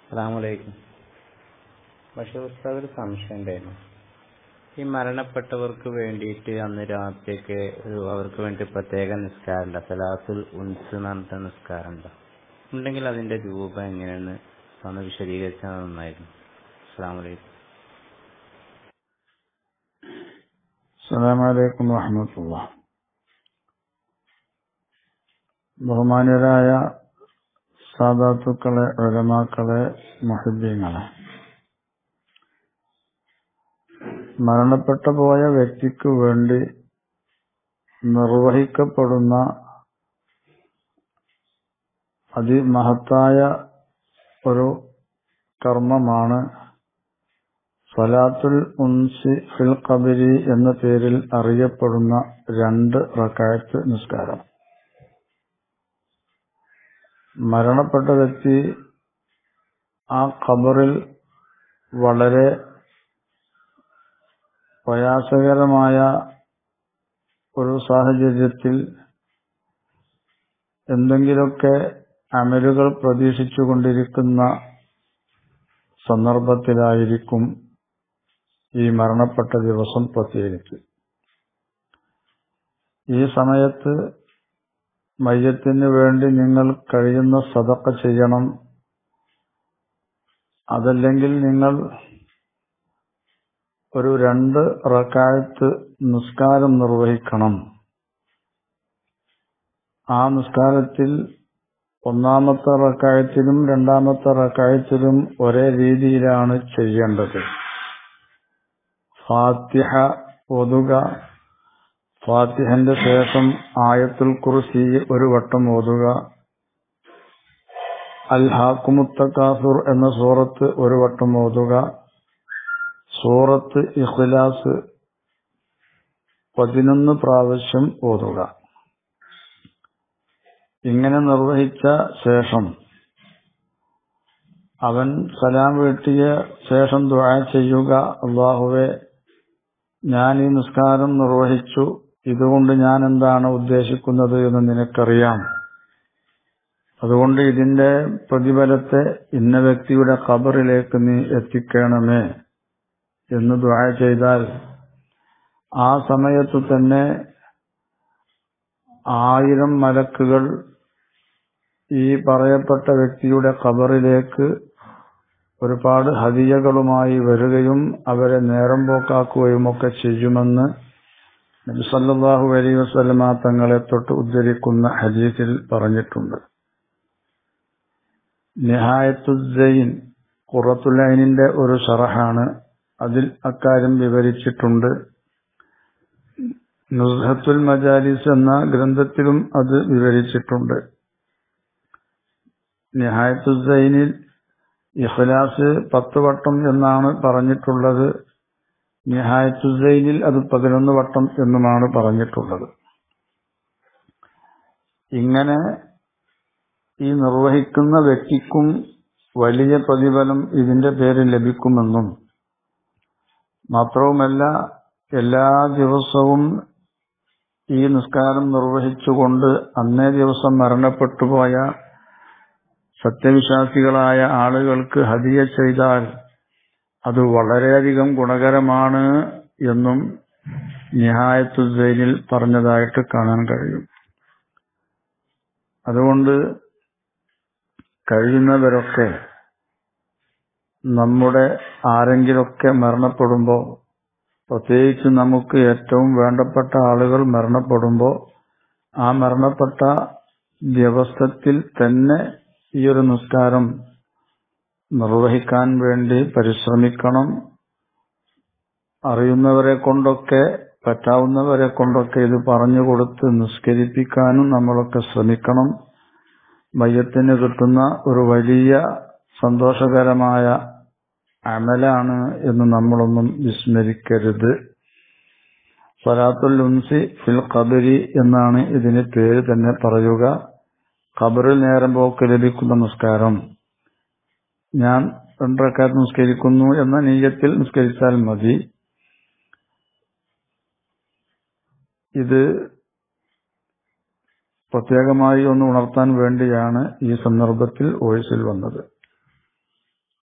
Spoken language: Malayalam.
അസ്സാമലൈക്കും പക്ഷെ ഉസ്താദ് ഒരു സംശയം ഉണ്ടായിരുന്നു ഈ മരണപ്പെട്ടവർക്ക് വേണ്ടിയിട്ട് അന്ന് രാത്രിയൊക്കെ ഒരു അവർക്ക് വേണ്ടി പ്രത്യേക നിസ്കാരമുണ്ട് സലാസുൽ ഉൻസ് എന്ന് പറഞ്ഞിട്ട് നിസ്കാരമുണ്ട് ഉണ്ടെങ്കിൽ അതിന്റെ രൂപം എങ്ങനെയെന്ന് ഒന്ന് വിശദീകരിച്ചാൽ നന്നായിരുന്നു അസ്സാമലൈക്കും അസ്സലാമലൈക്കും വറഹമത്തുള്ള ബഹുമാന്യരായ സാധാത്തുക്കളെ ഉലമാക്കളെ മഹദ്യങ്ങളെ മരണപ്പെട്ടു പോയ വ്യക്തിക്ക് വേണ്ടി നിർവഹിക്കപ്പെടുന്ന അതിമഹത്തായ ഒരു കർമ്മമാണ് സലാത്തുൽ ഉൻസി ഫിൽ ഖബരി എന്ന പേരിൽ അറിയപ്പെടുന്ന രണ്ട് റക്കായത്ത് നിസ്കാരം മരണപ്പെട്ട വ്യക്തി ആ ഖബറിൽ വളരെ പ്രയാസകരമായ ഒരു സാഹചര്യത്തിൽ എന്തെങ്കിലുമൊക്കെ അമലുകൾ പ്രതീക്ഷിച്ചുകൊണ്ടിരിക്കുന്ന സന്ദർഭത്തിലായിരിക്കും ഈ മരണപ്പെട്ട ദിവസം പ്രത്യേകിച്ച് ഈ സമയത്ത് മയ്യത്തിന് വേണ്ടി നിങ്ങൾ കഴിയുന്ന സതക്ക ചെയ്യണം അതല്ലെങ്കിൽ നിങ്ങൾ ഒരു രണ്ട് റക്കായത്ത് നിസ്കാരം നിർവഹിക്കണം ആ നിസ്കാരത്തിൽ ഒന്നാമത്തെ റക്കായത്തിലും രണ്ടാമത്തെ റക്കായത്തിലും ഒരേ രീതിയിലാണ് ചെയ്യേണ്ടത് ഫാത്തിഹ ഓതുക ഫാത്തിഹന്റെ ശേഷം ആയത്തുൽ കുറിസി ഒരു വട്ടം ഓതുക അൽ ഹാക്കുമുത്തക്കാസുർ എന്ന സൂറത്ത് ഒരു വട്ടം ഓതുക സൂറത്ത് ഇഖ്ലാസ് പതിനൊന്ന് പ്രാവശ്യം ഓതുക ഇങ്ങനെ നിർവഹിച്ച ശേഷം അവൻ സലാം വീട്ടിയ ശേഷം ദുആ ചെയ്യുക അള്ളാഹുവെ ഞാൻ ഈ നിസ്കാരം നിർവഹിച്ചു ഇതുകൊണ്ട് ഞാൻ എന്താണ് ഉദ്ദേശിക്കുന്നത് എന്ന് നിനക്കറിയാം അതുകൊണ്ട് ഇതിന്റെ പ്രതിഫലത്തെ ഇന്ന വ്യക്തിയുടെ ഖബറിലേക്ക് നീ എത്തിക്കണമേ എന്ന് ദുആ ചെയ്താൽ ആ സമയത്തു തന്നെ ആയിരം മലക്കുകൾ ഈ പറയപ്പെട്ട വ്യക്തിയുടെ ഖബറിലേക്ക് ഒരുപാട് ഹദിയകളുമായി വരികയും അവരെ നേരം പോക്കാക്കുകയും ഒക്കെ ചെയ്യുമെന്ന് നബി സല്ലല്ലാഹു അലൈഹി വസല്ലമ തങ്ങളെ തൊട്ട് ഉദ്ധരിക്കുന്ന ഹദീസിൽ പറഞ്ഞിട്ടുണ്ട് നിഹായത്തുസൈൻ ഖുറത്തുലൈനിന്റെ ഒരു ഷറഹാണ് അതിൽ അക്കാര്യം വിവരിച്ചിട്ടുണ്ട് നുസ്ഹത്തുൽ മജാലിസ് എന്ന ഗ്രന്ഥത്തിലും അത് വിവരിച്ചിട്ടുണ്ട് നിഹായത്തുസൈനിൽ ഇഖ്ലാസ് പത്ത് വട്ടം എന്നാണ് പറഞ്ഞിട്ടുള്ളത് നിഹായത്തുസൈനിൽ അത് പതിനൊന്ന് വട്ടം എന്നുമാണ് പറഞ്ഞിട്ടുള്ളത് ഇങ്ങനെ ഈ നിർവഹിക്കുന്ന വ്യക്തിക്കും വലിയ പ്രതിഫലം ഇതിന്റെ പേരിൽ ലഭിക്കുമെന്നും മാത്രവുമല്ല എല്ലാ ദിവസവും ഈ നിസ്കാരം നിർവഹിച്ചുകൊണ്ട് അന്നേ ദിവസം മരണപ്പെട്ടുപോയ സത്യവിശ്വാസികളായ ആളുകൾക്ക് ഹദിയ ചെയ്താൽ അത് വളരെയധികം ഗുണകരമാണ് എന്നും നിഹായത്തുസൈനിൽ പറഞ്ഞതായിട്ട് കാണാൻ കഴിയും അതുകൊണ്ട് കഴിയുന്നവരൊക്കെ നമ്മുടെ ആരെങ്കിലൊക്കെ മരണപ്പെടുമ്പോൾ പ്രത്യേകിച്ച് നമുക്ക് ഏറ്റവും വേണ്ടപ്പെട്ട ആളുകൾ മരണപ്പെടുമ്പോൾ ആ മരണപ്പെട്ട ദിവസത്തിൽ തന്നെ ഈ ഒരു നിസ്കാരം നിർവഹിക്കാൻ വേണ്ടി പരിശ്രമിക്കണം അറിയുന്നവരെ കൊണ്ടൊക്കെ പറ്റാവുന്നവരെ കൊണ്ടൊക്കെ ഇത് പറഞ്ഞു കൊടുത്ത് നിസ്കരിപ്പിക്കാനും നമ്മളൊക്കെ ശ്രമിക്കണം മയ്യത്തിന് കിട്ടുന്ന ഒരു വലിയ സന്തോഷകരമായ അമലാണ് എന്ന് നമ്മളൊന്നും വിസ്മരിക്കരുത് സലാത്തുൽ ഉൻസി ഫിൽ ഖബരി എന്നാണ് ഇതിന് പേര് തന്നെ പറയുക ഖബറിൽ നേരം പോക്ക് ലഭിക്കുന്ന നിസ്കാരം ഞാൻ രണ്ടരക്കാർ നിസ്കരിക്കുന്നു എന്ന നീയത്തിൽ നിസ്കരിച്ചാൽ മതി ഇത് പ്രത്യേകമായി ഒന്ന് ഉണർത്താൻ വേണ്ടിയാണ് ഈ സന്ദർഭത്തിൽ വോയിസിൽ വന്നത്